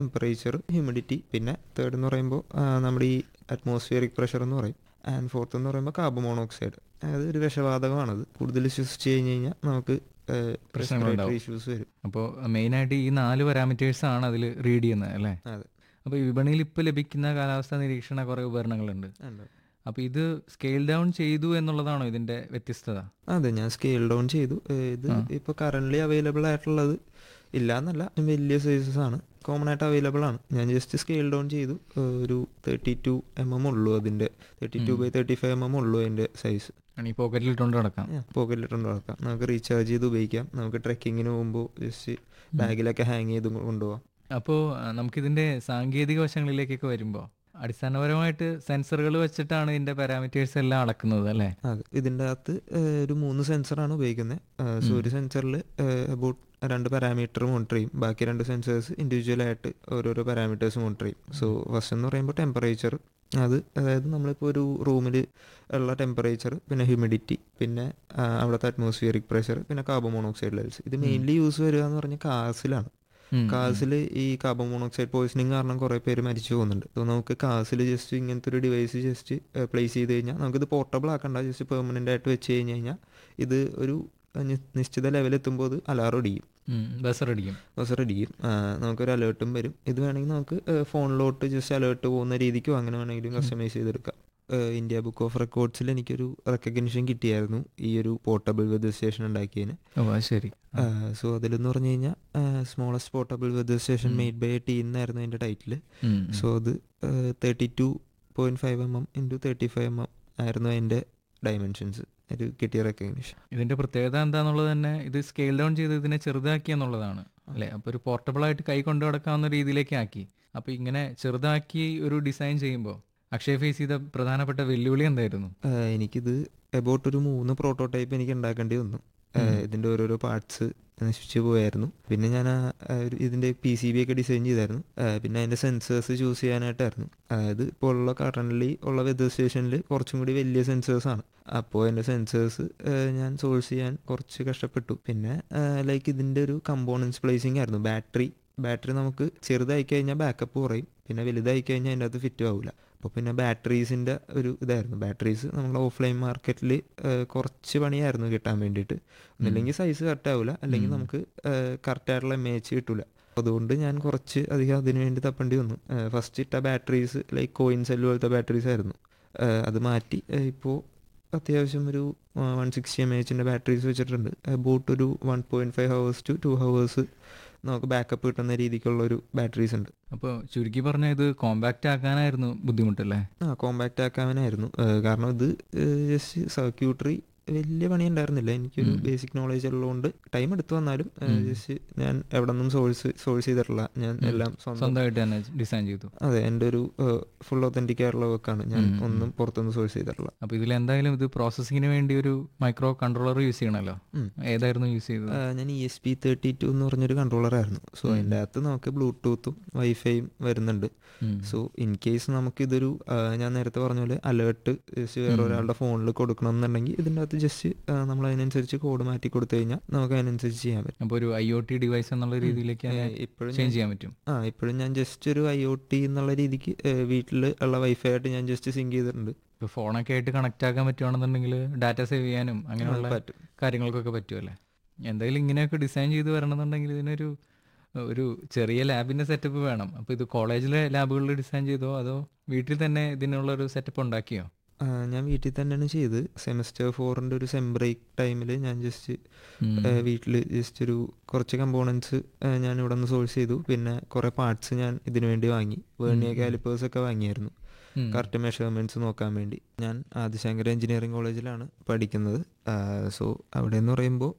Temperature humidity പിന്നെ third എന്ന് പറയുമ്പോൾ നമ്മുടെ ഈ അറ്റ്മോസ്ഫിയറിക് പ്രഷർ എന്ന് പറയും ആൻഡ് ഫോർത്ത് എന്ന് പറയുമ്പോൾ കാർബൺ മോണോക്സൈഡ് അതായത് ഒരു വിഷവാതകമാണത് കൂടുതൽ ശ്വസിച്ച് കഴിഞ്ഞ് കഴിഞ്ഞാൽ നമുക്ക് പ്രശ്നങ്ങളുണ്ടാവും. ഇഷ്യൂസ് വരും അപ്പോൾ മെയിനായിട്ട് ഈ നാല് പാരാമീറ്റേഴ്സ് ആണ് അതിൽ റീഡ് ചെയ്യുന്നത് അല്ലേ അതെ അപ്പോൾ ഈ വിപണിയിൽ ഇപ്പോൾ ലഭിക്കുന്ന കാലാവസ്ഥാ നിരീക്ഷണ കുറേ ഉപകരണങ്ങളുണ്ട് ഉണ്ട്. അപ്പോൾ ഇത് സ്കെയിൽ ഡൗൺ ചെയ്തു എന്നുള്ളതാണോ ഇതിന്റെ വ്യത്യസ്തത അതെ ഞാൻ സ്കെയിൽ ഡൗൺ ചെയ്തു ഏഹ് ഇത് ഇപ്പോൾ കറന്റ് അവൈലബിൾ ആയിട്ടുള്ളത് ഇല്ല എന്നല്ല വലിയ സൈസസ് ആണ് കോമൺ ആയിട്ട് അവൈലബിൾ ആണ് ഞാൻ ജസ്റ്റ് സ്കെയിൽ ഡൗൺ ചെയ്തു ഏഹ് ഒരു തേർട്ടി ടു എം എം ഉള്ളൂ അതിൻ്റെ thirty two by thirty five M M ഉള്ളൂ അതിൻ്റെ സൈസ് ആണ് ഈ പോക്കറ്റിൽ ഇട്ടുകൊണ്ട് നടക്കാം പോക്കറ്റിലിട്ടുണ്ട് നടക്കാം നമുക്ക് റീചാർജ് ചെയ്ത് ഉപയോഗിക്കാം നമുക്ക് ട്രെക്കിങ്ങിന് പോകുമ്പോൾ ജസ്റ്റ് ബാഗിലൊക്കെ ഹാങ് ചെയ്ത് കൊണ്ടുപോകാം അപ്പോൾ നമുക്കിതിന്റെ സാങ്കേതിക വശങ്ങളിലേക്കൊക്കെ വരുമ്പോൾ അടിസ്ഥാനപരമായിട്ട് സെൻസറുകൾ വെച്ചിട്ടാണ് ഇതിന്റെ പാരാമീറ്റേഴ്സ് എല്ലാം അളക്കുന്നത് അല്ലേ അതെ ഇതിൻ്റെ അകത്ത് ഏഹ്, ഒരു മൂന്ന് സെൻസറാണ് ഉപയോഗിക്കുന്നത് സോ ഒരു സെൻസറിൽ അബൌട്ട് രണ്ട് പാരാമീറ്റർ മോണിറ്റർ ചെയ്യും ബാക്കി രണ്ട് സെൻസേഴ്സ് ഇൻഡിവിജ്വൽ ആയിട്ട് ഓരോരോ പാരാമീറ്റേഴ്സ് മോണിറ്റർ ചെയ്യും സോ ഫസ്റ്റ് എന്ന് പറയുമ്പോൾ ടെമ്പറേച്ചർ അത് അതായത് നമ്മളിപ്പോൾ ഒരു റൂമിൽ ഉള്ള ടെമ്പറേച്ചർ പിന്നെ ഹ്യൂമിഡിറ്റി പിന്നെ ആ, അവിടുത്തെ അറ്റ്മോസ്ഫിയറിക് പ്രഷർ പിന്നെ കാർബൺ മോണോക്സൈഡ് ലെവൽസ് ഇത് മെയിൻലി യൂസ് വരിക എന്ന് പറഞ്ഞാൽ കാസിലാണ് ഉം. കാസിൽ ഈ കാർബൺ മോണോക്സൈഡ് പോയിസണിങ് കാരണം കുറേ പേര് മരിച്ചു പോകുന്നുണ്ട് അപ്പോൾ നമുക്ക് കാസിൽ ജസ്റ്റ് ഇങ്ങനത്തെ ഒരു ഡിവൈസ് ജസ്റ്റ് പ്ലേസ് ചെയ്ത് കഴിഞ്ഞാൽ നമുക്കിത് പോർട്ടബിൾ ആക്കണ്ട ജസ്റ്റ് പെർമനൻ്റ് ആയിട്ട് വെച്ച് കഴിഞ്ഞ് കഴിഞ്ഞാൽ ഇത് ഒരു നി- നിശ്ചിത ലെവൽ എത്തുമ്പോൾ അത് അലാറം അടിക്കും ഉം, ബസർ അടിക്കും ബസർ അടിക്കും ആ, നമുക്കൊരു അലേർട്ടും വരും ഇത് വേണമെങ്കിൽ നമുക്ക് ഫോണിലോട്ട് ജസ്റ്റ് അലേർട്ട് പോകുന്ന രീതിക്കോ അങ്ങനെ വേണമെങ്കിലും കസ്റ്റമൈസ് ചെയ്തെടുക്കാം ഏഹ് ഇന്ത്യ ബുക്ക് ഓഫ് റെക്കോർഡ്സിൽ എനിക്കൊരു റെക്കഗ്നിഷൻ കിട്ടിയായിരുന്നു ഈ ഒരു പോർട്ടബിൾ വെതർ സ്റ്റേഷൻ ഉണ്ടാക്കിയതിന് ഓ അത് ശരി സോ അതിലെന്ന് പറഞ്ഞു കഴിഞ്ഞാൽ smallest portable weather station made by a team എന്നായിരുന്നു അതിൻ്റെ ടൈറ്റിൽ ഉം, ഉം. സോ അത് thirty two point five M M into thirty five M M ആയിരുന്നു അതിൻ്റെ ഡയമെൻഷൻസ് ഒരു കിട്ടിയ റെക്കഗ്നിഷൻ ഇതിന്റെ പ്രത്യേകത എന്താന്നുള്ളത് തന്നെ ഇത് സ്കെയിൽ ഡൗൺ ചെയ്ത് ഇതിനെ ചെറുതാക്കി എന്നുള്ളതാണ് അല്ലെ അപ്പൊ ഒരു പോർട്ടബിൾ ആയിട്ട് കൈ കൊണ്ടു നടക്കാവുന്ന രീതിയിലേക്ക് ആക്കി അപ്പൊ ഇങ്ങനെ ചെറുതാക്കി ഒരു ഡിസൈൻ ചെയ്യുമ്പോൾ അക്ഷയ ഫേസ് ചെയ്ത പ്രധാനപ്പെട്ട വെല്ലുവിളി എന്തായിരുന്നു എനിക്കിത് എബൌട്ട് ഒരു മൂന്ന് പ്രോട്ടോടൈപ്പ് എനിക്ക് ഉണ്ടാക്കേണ്ടി വന്നു ആഹ് ഇതിൻ്റെ ഓരോരോ പാർട്സ് നശിച്ചു പോയായിരുന്നു പിന്നെ ഞാൻ ആ, ആ, ഒരു ഇതിൻ്റെ പി സി ബി ഒക്കെ ഡിസൈൻ ചെയ്തായിരുന്നു ആഹ് പിന്നെ അതിൻ്റെ സെൻസേഴ്സ് ചൂസ് ചെയ്യാനായിട്ടായിരുന്നു അതായത് ഇപ്പോൾ ഉള്ള കറൻ്റ് ഉള്ള വെതർ സ്റ്റേഷനിൽ കുറച്ചും കൂടി വലിയ സെൻസേഴ്സ് ആണ് അപ്പോൾ എൻ്റെ സെൻസേഴ്സ് ഞാൻ സോഴ്സ് ചെയ്യാൻ കുറച്ച് കഷ്ടപ്പെട്ടു പിന്നെ ലൈക്ക് ഇതിൻ്റെ ഒരു കമ്പോണൻസ് പ്ലേസിംഗ് ആയിരുന്നു ബാറ്ററി ബാറ്ററി നമുക്ക് ചെറുതായി കഴിഞ്ഞാൽ ബാക്കപ്പ് കുറയും പിന്നെ വലുതായി കഴിഞ്ഞാൽ അതിൻ്റെ അകത്ത് ഫിറ്റ് ആവില്ല അപ്പോൾ പിന്നെ ബാറ്ററീസിൻ്റെ ഒരു ഇതായിരുന്നു ബാറ്ററീസ് നമ്മുടെ ഓഫ്ലൈൻ മാർക്കറ്റിൽ കുറച്ച് പണിയായിരുന്നു കിട്ടാൻ വേണ്ടിയിട്ട് ഒന്നില്ലെങ്കിൽ സൈസ് കറക്റ്റ് ആവില്ല അല്ലെങ്കിൽ നമുക്ക് കറക്റ്റായിട്ടുള്ള എം എച്ച് കിട്ടില്ല അതുകൊണ്ട് ഞാൻ കുറച്ച് അധികം അതിന് വേണ്ടി തപ്പേണ്ടി വന്നു ഫസ്റ്റ് ഇട്ട ബാറ്ററീസ് ലൈക്ക് കോയിൻ സെൽ പോലത്തെ ബാറ്ററീസ് ആയിരുന്നു ഏഹ് അത് മാറ്റി ഇപ്പോൾ അത്യാവശ്യം ഒരു വൺ സിക്സ്റ്റി എം എച്ചിൻ്റെ ബാറ്ററീസ് വെച്ചിട്ടുണ്ട് അബൌട്ട് ഒരു one point five hours to two hours നമുക്ക് ബാക്കപ്പ് കിട്ടുന്ന രീതിക്കുള്ള ഒരു ബാറ്ററീസ് ഉണ്ട് അപ്പോൾ ചുരുക്കി പറഞ്ഞാൽ ഇത് കോമ്പാക്റ്റ് ആക്കാനായിരുന്നു ബുദ്ധിമുട്ടല്ലേ ആ കോമ്പാക്റ്റ് ആക്കാനായിരുന്നു ഏഹ് കാരണം ഇത് ജസ്റ്റ് സർക്യൂട്ടറി വലിയ പണി ഉണ്ടായിരുന്നില്ല എനിക്കൊരു ബേസിക് നോളേജ് ഉള്ളതുകൊണ്ട് ടൈം എടുത്തു വന്നാലും ജസ്റ്റ് ഞാൻ എവിടെ നിന്നും സോഴ്സ് സോഴ്സ് ചെയ്തിട്ടില്ല ഞാൻ എല്ലാം സ്വന്തം സ്വന്തമായിട്ട് തന്നെ ഡിസൈൻ ചെയ്തു അതെ എൻ്റെ ഒരു ഫുൾ ഒത്തൻറ്റിക് ആയിട്ടുള്ള വർക്കാണ് ഞാൻ ഒന്നും പുറത്തുനിന്ന് സോഴ്സ് ചെയ്തിട്ടില്ല അപ്പോൾ ഇതിൽ എന്തായാലും ഇത് പ്രോസസ്സിങ്ങിന് വേണ്ടി ഒരു മൈക്രോ കൺട്രോളർ യൂസ് ചെയ്യണമല്ലോ ഏതായിരുന്നു യൂസ് ചെയ്തത് ആ, ഞാൻ E S P thirty two എന്ന് പറഞ്ഞൊരു കൺട്രോളർ ആയിരുന്നു സോ അതിൻ്റെ അകത്ത് നമുക്ക് ബ്ലൂടൂത്തും വൈഫൈയും വരുന്നുണ്ട് ഉം. സോ ഇൻ കേസ് നമുക്കിതൊരു ആ, ഞാൻ നേരത്തെ പറഞ്ഞ പോലെ അലേർട്ട് വേറെ ഒരാളുടെ ഫോണിൽ കൊടുക്കണം എന്നുണ്ടെങ്കിൽ ഇതിൻ്റെ അകത്ത് ജസ്റ്റ് നമ്മൾ അതിനനുസരിച്ച് കോഡ് മാറ്റി കൊടുത്തു കഴിഞ്ഞാൽ നമുക്ക് അതിനനുസരിച്ച് ചെയ്യാൻ പറ്റും അപ്പോൾ ഒരു ഐ ഒ ടി ഡിവൈസ് എന്നുള്ള രീതിയിലേക്ക് ഏ, ഇപ്പോഴും ചേഞ്ച് ചെയ്യാൻ പറ്റും ആ ഇപ്പോഴും ഞാൻ ജസ്റ്റ് ഒരു ഐ ഒ ടി എന്നുള്ള രീതിക്ക് വീട്ടിൽ ഉള്ള വൈഫൈ ആയിട്ട് ഞാൻ ജസ്റ്റ് സിങ്ക് ചെയ്തിട്ടുണ്ട് ഇപ്പോൾ ഫോണൊക്കെ ആയിട്ട് കണക്ട് ആക്കാൻ പറ്റുവാണെന്നുണ്ടെങ്കിൽ ഡാറ്റ സേവ് ചെയ്യാനും അങ്ങനെയുള്ള പറ്റും. കാര്യങ്ങൾക്കൊക്കെ പറ്റുമല്ലേ എന്തായാലും ഇങ്ങനെയൊക്കെ ഡിസൈൻ ചെയ്ത് വരണമെന്നുണ്ടെങ്കിൽ ഇതിനൊരു ഒരു ചെറിയ ലാബിൻ്റെ സെറ്റപ്പ് വേണം അപ്പോൾ ഇത് കോളേജിലെ ലാബുകളിൽ ഡിസൈൻ ചെയ്തോ അതോ വീട്ടിൽ തന്നെ ഇതിനുള്ള ഒരു സെറ്റപ്പ് ഉണ്ടാക്കിയോ ആ, ഞാൻ വീട്ടിൽ തന്നെയാണ് ചെയ്ത് സെമസ്റ്റർ ഫോറിൻ്റെ ഒരു സെം ബ്രേക്ക് ടൈമിൽ ഞാൻ ജസ്റ്റ് വീട്ടിൽ ജസ്റ്റ് ഒരു കുറച്ച് കമ്പോണൻസ് ഞാൻ ഇവിടെ നിന്ന് സോഴ്സ് ചെയ്തു പിന്നെ കുറേ പാർട്സ് ഞാൻ ഇതിനു വേണ്ടി വാങ്ങി വേർണിയ കാലിപ്പേഴ്സ് ഒക്കെ വാങ്ങിയായിരുന്നു ഉം. കറക്റ്റ് മെഷർമെൻറ്റ്സ് നോക്കാൻ വേണ്ടി ഞാൻ ആദിശങ്കര എഞ്ചിനീയറിംഗ് കോളേജിലാണ് പഠിക്കുന്നത് സോ അവിടെ എന്ന് പറയുമ്പോൾ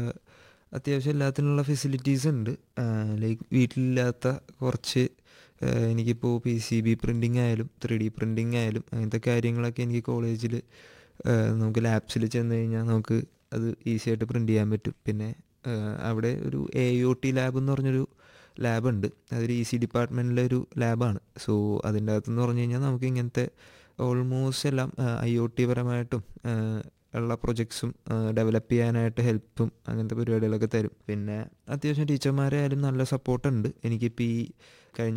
അത്യാവശ്യം എല്ലാത്തിനുള്ള ഫെസിലിറ്റീസ് ഉണ്ട് ലൈക്ക് വീട്ടിലില്ലാത്ത കുറച്ച് ആഹ് എനിക്കിപ്പോൾ പി സി ബി പ്രിൻറ്റിങ് ആയാലും ത്രീ ഡി പ്രിൻറ്റിങ് ആയാലും അങ്ങനത്തെ കാര്യങ്ങളൊക്കെ എനിക്ക് കോളേജിൽ നമുക്ക് ലാബ്സിൽ ചെന്ന് കഴിഞ്ഞാൽ നമുക്ക് അത് ഈസി ആയിട്ട് പ്രിൻ്റ് ചെയ്യാൻ പറ്റും പിന്നെ ആഹ് അവിടെ ഒരു എ ഒ ടി ലാബ് എന്ന് പറഞ്ഞൊരു ലാബുണ്ട് അതൊരു ഇ സി ഡിപ്പാർട്ട്മെൻറ്റിലെ ഒരു ലാബാണ് സോ അതിൻ്റെ അകത്തെന്ന് പറഞ്ഞു കഴിഞ്ഞാൽ നമുക്ക് ഇങ്ങനത്തെ ഓൾമോസ്റ്റ് എല്ലാം ഐ ഒ ടി പരമായിട്ടും ആഹ് ഉള്ള പ്രൊജക്ട്സും ഡെവലപ്പ് ചെയ്യാനായിട്ട് ഹെൽപ്പും അങ്ങനത്തെ പരിപാടികളൊക്കെ തരും പിന്നെ അത്യാവശ്യം ടീച്ചർമാരായാലും നല്ല സപ്പോർട്ടുണ്ട് എനിക്കിപ്പോൾ ഈ കഴിഞ്ഞ